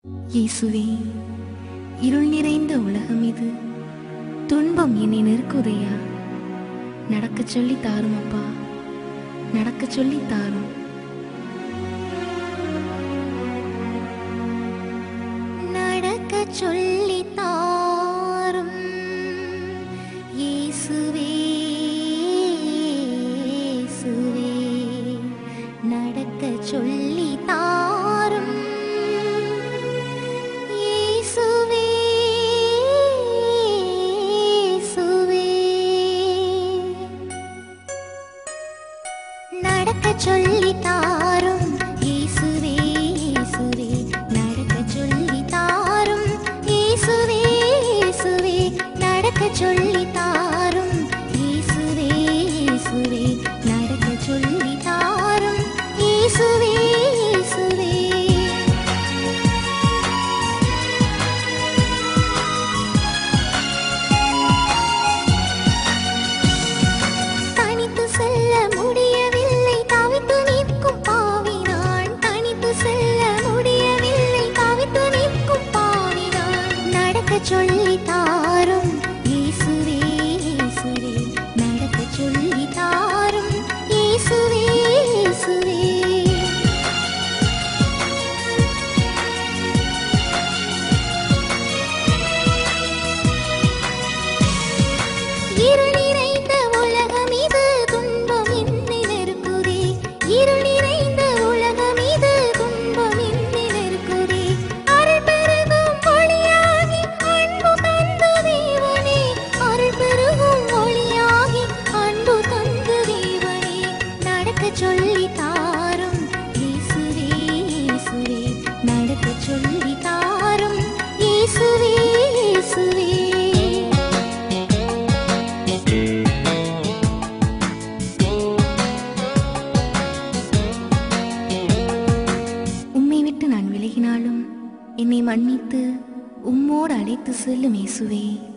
இயேசுவே இருள் நிறைந்த உலகம் இது துன்பம் என்னை நெருக்குதையா நடக்கச் சொல்லி தாரும் அப்பா நடக்கச் சொல்லி தாரும் நடக்க சொல்லி தாரும் இயேசுவே இயேசுவே நடக்க சொல்லி தாரும் இயேசுவே இயேசுவே நடக்க சொல்லி தாரும் இயேசுவே இயேசுவே நடக்க சொல்லி தாரும் இயேசுவே இயேசுவே நடக்க சொல்லி தாரும் இயேசுவே இயேசுவே நடக்க சொல்லி தாரும் இயேசுவே இயேசுவே தனித்து செல்ல முடியவில்லை தவித்து நிற்கும் பாவினான் தனித்து செல்ல முடியவில்லை தவித்து நிற்கும் பாவினான் நடக்க சொல்லி தாரும் இயேசுவே இயேசுவே நடக்க சொல்லி தாரும் இயேசுவே இயேசுவே இருள் நிறைந்த உலகம் இது துன்பம் என்னை நெருக்குதே இருள் நிறைந்த உலகம் இது துன்பம் என்னை நெருக்குதே அருள் பெருகும் ஒளியாகி அன்பு தந்த தேவனே அருள் பெருகும் ஒளியாகி அன்பு தந்த தேவனே நடக்க சொல்லி தாரும் இயேசுவே இயேசுவே நடக்க சொல்லி தாரும் இயேசுவே இயேசுவே உம்மை விட்டு நான் விலகினாலும் என்னை மன்னித்து உம்மோடு அழைத்து செல்லும் இயேசுவே